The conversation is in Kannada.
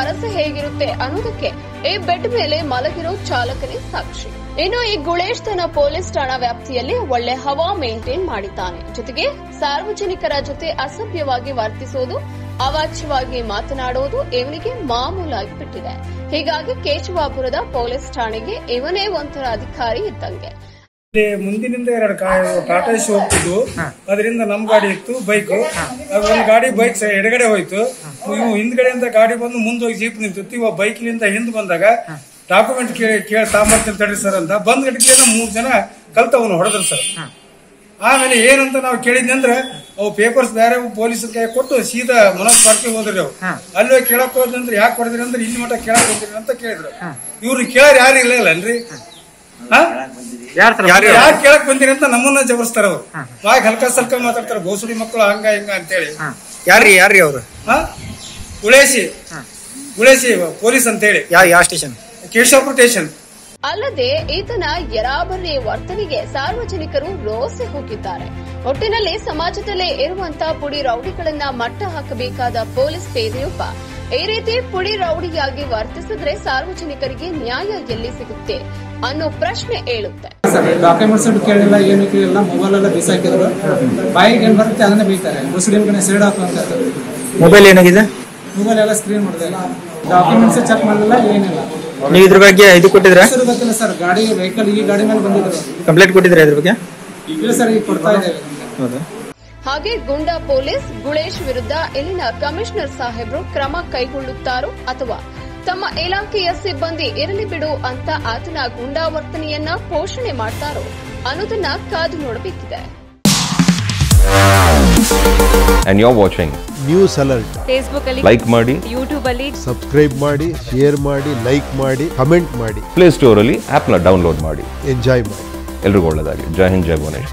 ಮನಸ್ಸು ಹೇಗಿರುತ್ತೆ ಅನ್ನೋದಕ್ಕೆ ಈ ಬೆಡ್ ಮೇಲೆ ಮಲಗಿರೋ ಚಾಲಕನೇ ಸಾಕ್ಷಿ ಇನ್ನು ಈ ಗುಳೇಶ್ ತನ್ನ ಪೊಲೀಸ್ ಠಾಣಾ ವ್ಯಾಪ್ತಿಯಲ್ಲಿ ಒಳ್ಳೆ ಹವಾ ಮೇಂಟೈನ್ ಮಾಡಿದ್ದಾನೆ ಜೊತೆಗೆ ಸಾರ್ವಜನಿಕರ ಜೊತೆ ಅಸಭ್ಯವಾಗಿ ವರ್ತಿಸೋದು ಅವಾಚ್ಯವಾಗಿ ಮಾತನಾಡೋದು ಇವನಿಗೆ ಮಾಮೂಲಾಗಿ ಬಿಟ್ಟಿದೆ ಹೀಗಾಗಿ ಕೇಶವಾಪುರದ ಪೊಲೀಸ್ ಠಾಣೆಗೆ ಇವನೇ ಒಂಥರ ಅಧಿಕಾರಿ ಇದ್ದಂಗೆ ಇಲ್ಲಿ ಮುಂದಿನಿಂದ ಎರಡು ಕಾ- ಟಾಟಾ ಏಸಿ ಹೋಗ್ತಿದ್ವು ಅದರಿಂದ ನಮ್ ಗಾಡಿ ಇತ್ತು ಬೈಕ್ ಒಂದು ಗಾಡಿ ಬೈಕ್ ಎಡಗಡೆ ಹೋಯ್ತು ಇವು ಹಿಂದ್ಗಡೆಯಿಂದ ಗಾಡಿ ಬಂದು ಮುಂದೆ ಹೋಗಿ ಜೀಪ್ ನಿಂತಿತ್ತು ಇವ ಬೈಕ್ಲಿಂದ ಹಿಂದ್ ಬಂದಾಗ ಡಾಕ್ಯುಮೆಂಟ್ ಕೇಳಿ ಕೇಳಿ ತಾಂಬರ್ತೀನಿ ತಡ್ರಿ ಸರ್ ಅಂತ ಬಂದ್ ಗಟ್ಟಿಗೆ ಮೂರ್ ಜನ ಕಲ್ತವನು ಹೊಡೆದ್ರು ಸರ್ ಆಮೇಲೆ ಏನಂತ ನಾವು ಕೇಳಿದ್ನಂದ್ರೆ ಅವು ಪೇಪರ್ಸ್ ಬೇರೆ ಪೊಲೀಸರ ಕೈ ಕೊಟ್ಟು ಸೀದಾ ಮನೋಜ್ ಪಾರ್ಕಿಗೆ ಹೋದ್ರಿ ಅವು ಅಲ್ಲೇ ಕೇಳಕ್ ಹೋದ್ನಂದ್ರೆ ಯಾಕೆ ಹೊಡೆದ್ರಿ ಅಂದ್ರೆ ಇಲ್ಲಿ ಮಟ್ಟ ಕೇಳಕ್ ಹೋದ್ರಿ ಅಂತ ಕೇಳಿದ್ರು ಇವ್ರು ಕೇಳಾರ ಯಾರು ಇಲ್ಲ ಅಲ್ರಿ ಹಾ ಯಾರ್ ಸರ್ ಯಾಕೆ ಕೇಳಕ್ ಬಂದಿರಿ ಅಂತ ನಮ್ಮನ್ನ ಜಬರ್ಸ್ತಾರ ಅವ್ರು ವಾಗ ಹಲ್ಕ ಸಲ್ಕ ಮಾತಾಡ್ತಾರ ಗೋಸುಡಿ ಮಕ್ಕಳು ಹಂಗ ಹಿಂಗ ಅಂತೇಳಿ ಯಾರ್ರಿ ಯಾರ್ರಿ ಅವರು ಹಾ ಉಳೇಸಿ ಉಳೇಸಿ ಪೊಲೀಸ್ ಅಂತೇಳಿ ಯಾವ ಯಾವ ಸ್ಟೇಷನ್ ಕೇಶವಪುರ ಸ್ಟೇಷನ್ ಅಲ್ಲದೆ ಈತನ ಯರಾಬರಿ ವರ್ತನೆಗೆ ಸಾರ್ವಜನಿಕರು ರೋಸಿ ಹೋಗಿದ್ದಾರೆ ಒಟ್ಟಿನಲ್ಲಿ ಸಮಾಜದಲ್ಲೇ ಇರುವಂತಹ ಪುಡಿ ರೌಡಿಗಳನ್ನ ಮಟ್ಟ ಹಾಕಬೇಕಾದ ಪೊಲೀಸ್ ಪೇದೆಯೊಬ್ಬ ಈ ರೀತಿ ಪುಡಿ ರೌಡಿಯಾಗಿ ವರ್ತಿಸಿದ್ರೆ ಸಾರ್ವಜನಿಕರಿಗೆ ನ್ಯಾಯ ಎಲ್ಲಿ ಸಿಗುತ್ತೆ ಅನ್ನೋ ಪ್ರಶ್ನೆ ಏಳುತ್ತೆ ಸರ್ ಡಾಕ್ಯುಮೆಂಟ್ಸ್ ಕೇಳಿಲ್ಲ ಏನು ಕೇಳಿಲ್ಲ ಮೊಬೈಲ್ ಎಲ್ಲ ಬಿಸಾಕಿದ್ರು ಬಾಯಿಗೆ ಏನ್ ಬರುತ್ತೆ ಅದನ್ನೇ ಬೈತಾರೆ ಮುಸ್ಲಿಂ ಕಡೆ ಸೈಡ್ ಹಾಕು ಅಂತ ಹೇಳ್ತಾರೆ. ಮೊಬೈಲ್ ಏನಾಗಿದೆ ಮೊಬೈಲ್ ಎಲ್ಲ ಸ್ಕ್ರೀನ್ ಮಾಡಿದೆ ಡಾಕ್ಯುಮೆಂಟ್ಸ್ ಚೆಕ್ ಮಾಡಲಿಲ್ಲ ಏನಿಲ್ಲ ನೀವು ಇದ್ರ ಬಗ್ಗೆ ಇದು ಕೊಟ್ಟಿದ್ರ ಹೆಸರು ಗೊತ್ತಿಲ್ಲ ಸರ್ ಗಾಡಿ ವೆಹಿಕಲ್ ಈ ಗಾಡಿ ಮೇಲೆ ಬಂದಿದ್ರು ಕಂಪ್ಲೇಂಟ್ ಕೊಟ್ಟಿದ್ರ ಇದ್ರ ಬಗ್ಗೆ ಇಲ್ಲ ಸರ್ ಈಗ ಕೊಡ್ತಾ ಇದ್ದೇವೆ ಹೌದಾ ಹಾಗೆ ಗುಂಡಾ ಪೊಲೀಸ್ ಗುಳೇಶ್ ವಿರುದ್ಧ ಇಲ್ಲಿನ ಕಮಿಷನರ್ ಸಾಹೇಬ್ರು ಕ್ರಮ ಕೈಗೊಳ್ಳುತ್ತಾರೋ ಅಥವಾ ತಮ್ಮ ಇಲಾಖೆಯ ಸಿಬ್ಬಂದಿ ಇರಲಿ ಬಿಡು ಅಂತ ಆತನ ಗುಂಡಾ ವರ್ತನೆಯನ್ನ ಪೋಷಣೆ ಮಾಡ್ತಾರೋ ಅನ್ನೋದನ್ನ ಕಾದು ನೋಡಬೇಕಿದೆ and you're watching. News alert Facebook ಅಲ್ಲಿ Like ಮಾಡಿ ಯೂಟ್ಯೂಬ್ ಅಲ್ಲಿ ಸಬ್ಸ್ಕ್ರೈಬ್ ಮಾಡಿ ಶೇರ್ ಮಾಡಿ ಲೈಕ್ ಮಾಡಿ ಕಮೆಂಟ್ ಮಾಡಿ ಪ್ಲೇ ಸ್ಟೋರಲ್ಲಿ ಆ್ಯಪ್ನ ಡೌನ್ಲೋಡ್ ಮಾಡಿ ಎಂಜಾಯ್ ಮಾಡಿ ಎಲ್ರಿಗೂ ಒಳ್ಳೆಯದಾಗಲಿ ಜೈ ಹಿಂದ್ ಜೈ ಭುವನೇಶ್